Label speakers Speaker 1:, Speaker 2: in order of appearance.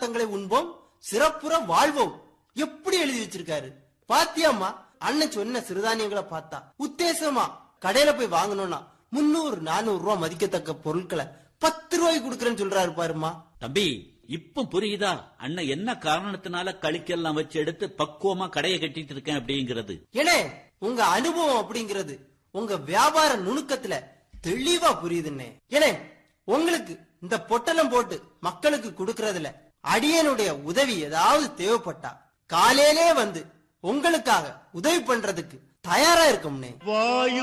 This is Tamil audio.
Speaker 1: பதார்த்தங்களை உண்போம் சிறப்புற வாழ்வோம் எப்படி எழுதி வச்சிருக்காரு பாத்தியாம்மா அண்ணன் சொன்ன சிறுதானியங்களை பார்த்தா உத்தேசமா கடையில போய் வாங்கணும்னா முன்னூறு நானூறு ரூபாய் மதிக்கத்தக்க பொருட்களை பத்து ரூபாய்க்கு கொடுக்கறேன்னு சொல்றாரு பாருமா
Speaker 2: தம்பி இப்ப புரியுதா அண்ணன் என்ன காரணத்தினால கழிக்கெல்லாம் வச்சு எடுத்து பக்குவமா கடையை கட்டிட்டு இருக்கேன் அப்படிங்கிறது
Speaker 1: ஏனே உங்க அனுபவம் அப்படிங்கிறது உங்க வியாபார நுணுக்கத்துல தெளிவா புரியுதுன்னே ஏனே உங்களுக்கு இந்த பொட்டலம் போட்டு மக்களுக்கு கொடுக்கறதுல அடியனுடைய உதவி ஏதாவது தேவைப்பட்டா காலையிலே வந்து உங்களுக்காக உதவி பண்றதுக்கு தயாரா இருக்கும்னே
Speaker 3: வாயு